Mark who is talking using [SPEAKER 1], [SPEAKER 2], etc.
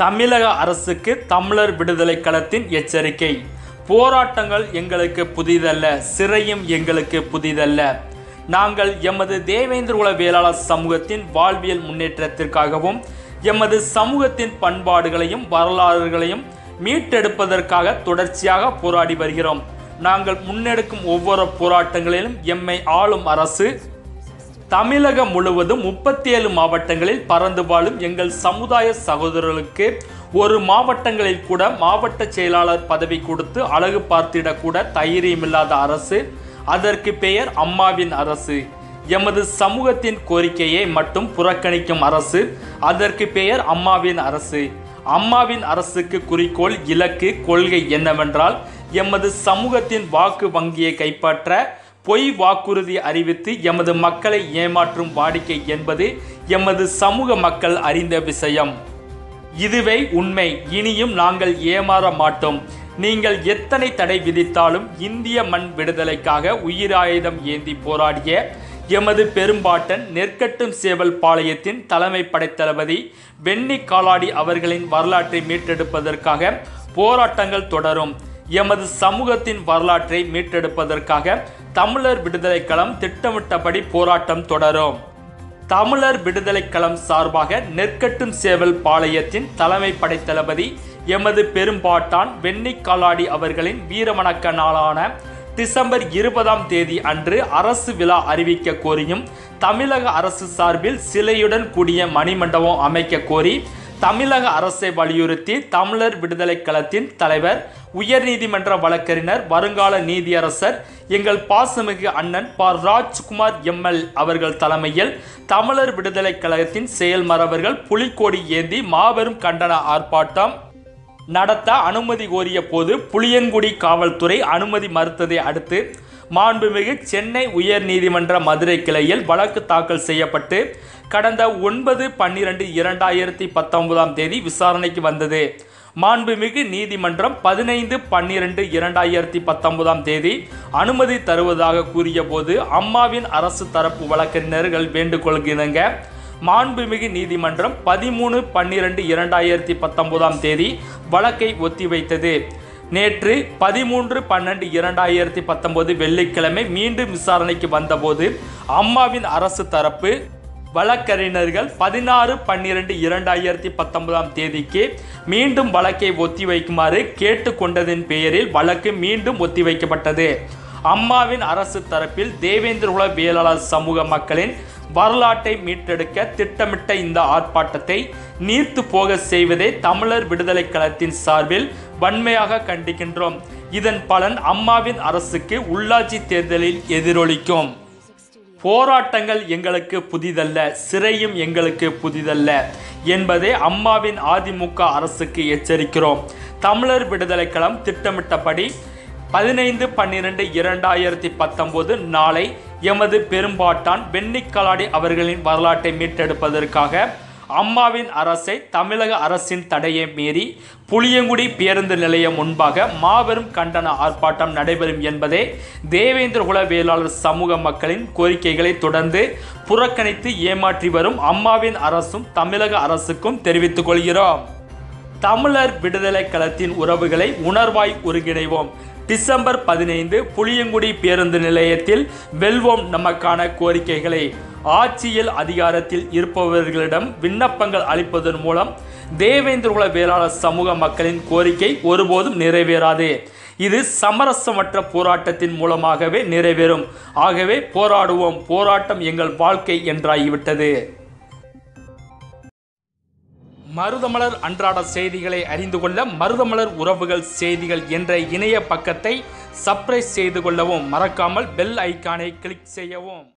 [SPEAKER 1] தமிழக அரசுக்கு தமிழர் விடுதலை களத்தின் எச்சரிக்கை போராட்டங்கள் எங்களுக்கு புதிதல்ல சிறையும் எங்களுக்கு புதிதல்ல நாங்கள் எமது தேவேந்திர குல வேளாளர் சமூகத்தின் வாழ்வியல் முன்னேற்றத்திற்காகவும் எமது சமூகத்தின் பண்பாடுகளையும் வரலாறுகளையும் மீட்டெடுப்பதற்காக தொடர்ச்சியாக போராடி வருகிறோம் நாங்கள் முன்னெடுக்கும் ஒவ்வொரு போராட்டங்களிலும் எம்மை ஆளும் அரசு தமிழகம் முழுவதும் முப்பத்தி ஏழு மாவட்டங்களில் பறந்து வாழும் எங்கள் சமுதாய சகோதரர்களுக்கு ஒரு மாவட்டங்களில் கூட மாவட்ட செயலாளர் பதவி கொடுத்து அழகு பார்த்திடக்கூட தைரியமில்லாத அரசு அதற்கு பெயர் அம்மாவின் அரசு எமது சமூகத்தின் கோரிக்கையை மட்டும் புறக்கணிக்கும் அரசு அதற்கு பெயர் அம்மாவின் அரசு அம்மாவின் அரசுக்கு குறிக்கோள் இலக்கு கொள்கை என்னவென்றால் எமது சமூகத்தின் வாக்கு வங்கியை கைப்பற்ற பொய் வாக்குறுதி அறிவித்து எமது மக்களை ஏமாற்றும் வாடிக்கை என்பது எமது சமூக மக்கள் அறிந்த விஷயம் இதுவே உண்மை இனியும் நாங்கள் ஏமாற மாட்டோம் நீங்கள் எத்தனை தடை விதித்தாலும் இந்திய மண் விடுதலைக்காக உயிராயுதம் ஏந்தி போராடிய எமது பெரும்பாட்டன் நெற்கட்டும் சேவல் பாளையத்தின் தலைமை படைத்தளபதி வெண்ணி காலாடி அவர்களின் வரலாற்றை மீட்டெடுப்பதற்காக போராட்டங்கள் தொடரும் எமது சமூகத்தின் வரலாற்றை மீட்டெடுப்பதற்காக தமிழர் விடுதலை களம் திட்டமிட்டபடி போராட்டம் தொடரும் தமிழர் விடுதலை களம் சார்பாக நெற்கட்டும் சேவல் பாளையத்தின் தலைமை படைத்தளபதி எமது பெரும்பாட்டான் வெண்ணி காலாடி அவர்களின் வீரவணக்க நாளான டிசம்பர் இருபதாம் தேதி அன்று அரசு விழா அறிவிக்க கோரியும் தமிழக அரசு சார்பில் சிலையுடன் கூடிய மணிமண்டபம் அமைக்க கோரி தமிழக அரசை வலியுறுத்தி தமிழர் விடுதலை களத்தின் தலைவர் உயர்நீதிமன்ற வழக்கறிஞர் வருங்கால நீதியரசர் எங்கள் பாசமிகு அண்ணன் ப ராஜ்குமார் எம்எல் அவர்கள் தலைமையில் தமிழர் விடுதலை கழகத்தின் செயல்மரவர்கள் புலிக்கொடி ஏந்தி மாபெரும் கண்டன ஆர்ப்பாட்டம் நடத்த அனுமதி கோரிய போது புளியன்குடி காவல்துறை அனுமதி மறுத்ததை அடுத்து மாண்புமிகு சென்னை உயர் நீதிமன்ற மதுரை கிளையில் வழக்கு தாக்கல் செய்யப்பட்டு கடந்த ஒன்பது பன்னிரண்டு இரண்டாயிரத்தி பத்தொன்பதாம் தேதி விசாரணைக்கு வந்தது மாண்புமிகு நீதிமன்றம் பதினைந்து பன்னிரண்டு இரண்டாயிரத்தி பத்தொன்பதாம் தேதி அனுமதி தருவதாக கூறிய போது அம்மாவின் அரசு தரப்பு வழக்கறிஞர்கள் வேண்டுகொள்கிறங்க மாண்புமிகு நீதிமன்றம் பதிமூணு பன்னிரண்டு இரண்டாயிரத்தி பத்தொன்பதாம் தேதி வழக்கை ஒத்திவைத்தது நேற்று பதிமூன்று பன்னெண்டு இரண்டாயிரத்தி பத்தொன்பது வெள்ளிக்கிழமை மீண்டும் விசாரணைக்கு வந்தபோது அம்மாவின் அரசு தரப்பு வழக்கறிஞர்கள் பதினாறு பன்னிரண்டு இரண்டாயிரத்தி பத்தொன்பதாம் தேதிக்கு மீண்டும் வழக்கை ஒத்திவைக்குமாறு கேட்டுக்கொண்டதின் பெயரில் வழக்கு மீண்டும் ஒத்திவைக்கப்பட்டது அம்மாவின் அரசு தரப்பில் தேவேந்திரகுல வேளாளர் சமூக மக்களின் வரலாற்றை மீட்டெடுக்க திட்டமிட்ட இந்த ஆர்ப்பாட்டத்தை நீர்த்து போக செய்வதே தமிழர் விடுதலை களத்தின் சார்பில் வன்மையாக கண்டிக்கின்றோம் இதன் பலன் அம்மாவின் அரசுக்கு உள்ளாட்சி தேர்தலில் எதிரொலிக்கும் போராட்டங்கள் எங்களுக்கு புதிதல்ல சிறையும் எங்களுக்கு புதிதல்ல என்பதை அம்மாவின் அதிமுக அரசுக்கு எச்சரிக்கிறோம் தமிழர் விடுதலை களம் திட்டமிட்டபடி பதினைந்து பன்னிரெண்டு இரண்டாயிரத்தி பத்தொம்போது நாளை எமது பெரும்பாட்டான் வெண்ணிக்கலாடி அவர்களின் வரலாற்றை மீட்டெடுப்பதற்காக அம்மாவின் அரசை தமிழக அரசின் தடையை மீறி புளியங்குடி பேருந்து நிலையம் முன்பாக மாபெரும் கண்டன ஆர்ப்பாட்டம் நடைபெறும் என்பதே தேவேந்திர குல வேளாளர் சமூக மக்களின் கோரிக்கைகளை தொடர்ந்து புறக்கணித்து ஏமாற்றி வரும் அம்மாவின் அரசும் தமிழக அரசுக்கும் தெரிவித்துக் கொள்கிறோம் தமிழர் விடுதலை களத்தின் உறவுகளை உணர்வாய் ஒருங்கிணைவோம் டிசம்பர் பதினைந்து புளியங்குடி பேருந்து நிலையத்தில் வெல்வோம் நமக்கான கோரிக்கைகளை ஆட்சியில் அதிகாரத்தில் இருப்பவர்களிடம் விண்ணப்பங்கள் அளிப்பதன் மூலம் தேவேந்திரகுல வேளாளர் சமூக மக்களின் கோரிக்கை ஒருபோதும் நிறைவேறாது இது சமரசமற்ற போராட்டத்தின் மூலமாகவே நிறைவேறும் ஆகவே போராடுவோம் போராட்டம் எங்கள் வாழ்க்கை என்றாகிவிட்டது மருதமலர் அன்றாட செய்திகளை அறிந்து கொள்ள மருதமலர் உறவுகள் செய்திகள் என்ற இணைய பக்கத்தை சப்ஸ்கிரைப் செய்து கொள்ளவும் மறக்காமல் பெல் ஐக்கானை கிளிக் செய்யவும்